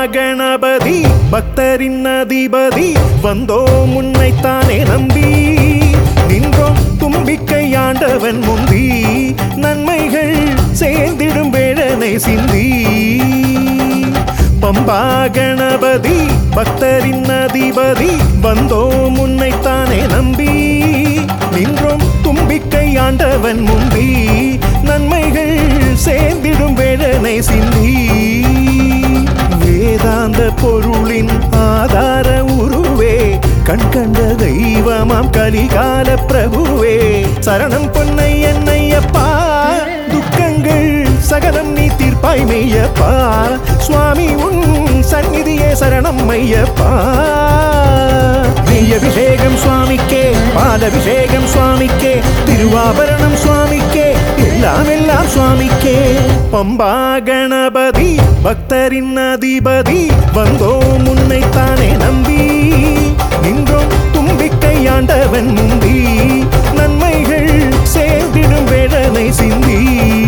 கணபதி பக்தரின் அதிபதி வந்தோம் உன்னைத்தானே நம்பி நின்றோம் தும்பிக்கை ஆண்டவன் முந்தி நன்மைகள் சேர்ந்திடும் வேழனை சிந்தி பம்பா கணபதி பக்தரின் அதிபதி வந்தோம் உன்னைத்தானே நம்பி நின்றோம் தும்பிக்கை ஆண்டவன் முந்தி நன்மைகள் சேர்ந்திடும் வேழனை சிந்தி வேதாந்த பொருளின் ஆதார உருவே கண் கண்ட தெய்வமாம் கலிகால பிரபுவே சரணம் பொன்னை என்னையப்பா துக்கங்கள் சகலம் நீ தீர்ப்பாய் மெய்யப்பா சுவாமி உன் சந்நிதியே சரணம் மையப்பா நெய்யபிஷேகம் சுவாமிக்கே பாலபிஷேகம் சுவாமிக்கே திருவாபரணம் சுவாமிக்கே எல்லாம் எல்லாம் சுவாமிக்கே பம்பா கணபதி பக்தரின் அதிபதி வந்தோம் உன்னைத்தானே நம்பி நின்றோம் தும்பிக்கை ஆண்டவன் முந்தி நன்மைகள் சேர்ந்திடும் வேடனை சிந்தி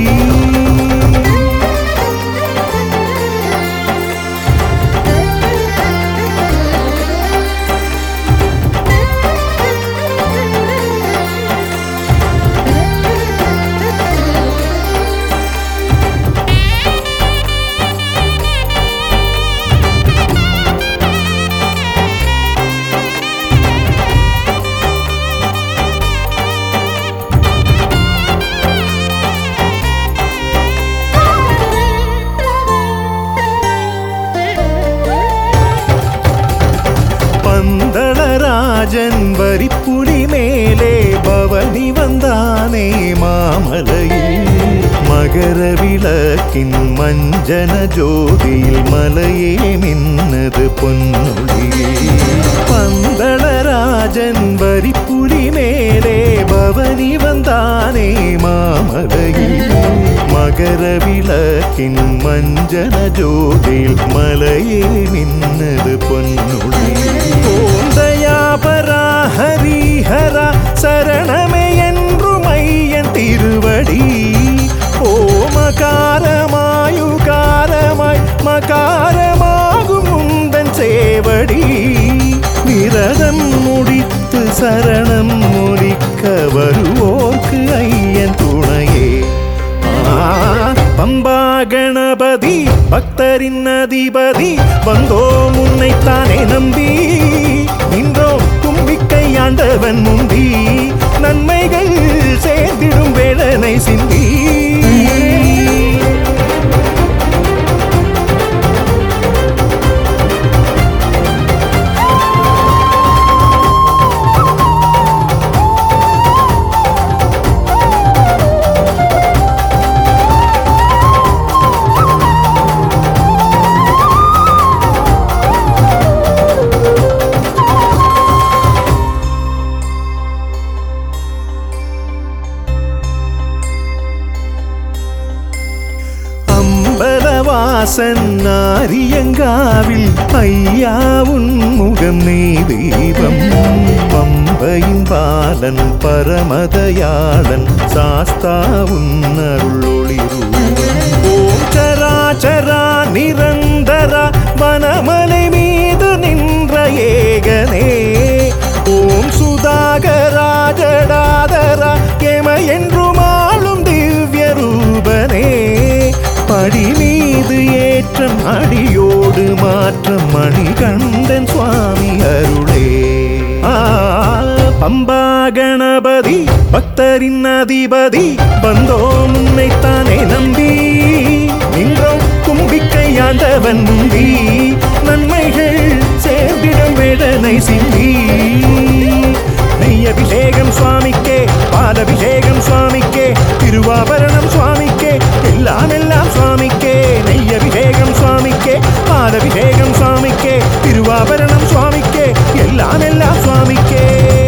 பந்தளராஜன் வரிப்புலி மேலே பவனி வந்தானே மாமலையில் மகர விளக்கின் மஞ்சன ஜோதியில் மலையே மின்னது பொன்னொழியே பந்தளராஜன் வரிப்புலி மேலே பவனி வந்தானே மாமலையில் மகர விளக்கின் மஞ்சன ஜோதியில் மலையே மின்னது பொன்னொழி ஓம் தயாபரா ஹரிஹரா சரணமே என்று மையன் திருவடி ஓமகாரமாயுகாரமாய் மகாரமாகும் முந்தன் சேவடி விரதம் முடித்து சரணம் முடிக்க வருவோர்க்கு ஐயன் துணையே பம்பா கணபதி பக்தரின் அதிபதி வந்தோம் உன்னைத்தானே நம்பி நின்றோம் தும்பிக்கை ஆண்டவன் முந்தி நன்மைகள் சேர்ந்திடும் வேடனை சிந்தி அம்பலவாசன் நாரியங்காவில் ஐயா உன் முகம் நீ தெய்வம் பம்பையின் பாலன் பரமதயாளன் சாஸ்தா உன் அருளொளி ரூபம் ஓம் சராச்சரா நிரந்தரா வனமலை மீது நின்ற ஏகனே ஓம் சுதாகரா ஜடாதரா எம என்றும் ஆளும் திவ்ய ரூபனே படி மீது ஏற்றம் அடியோடு மாற்றம் மணிகண்டன் சுவாமி அருளே ஆ, பம்பா கணபதி பக்தரின் அதிபதி வந்தோம் உன்னைத்தானே நம்பி நின்றோம் கும்பிக்கை ஆண்டவன் முந்தி நன்மைகள் சேர்ந்திடும் வேடனை சிந்தி நெய்யபிஷேகம் சுவாமிக்கே பாலபிஷேகம் சுவாமிக்கே திருவாபரணம் சுவாமிக்கே எல்லாம் எல்லாம் சுவாமிக்கே நெய்யபிஷேகம் சுவாமிக்கே பாலபிஷேகம் சுவாமிக்கே திருவாபரணம் சுவாமிக்கே எல்லாம் எல்லாம் சுவாமிக்கே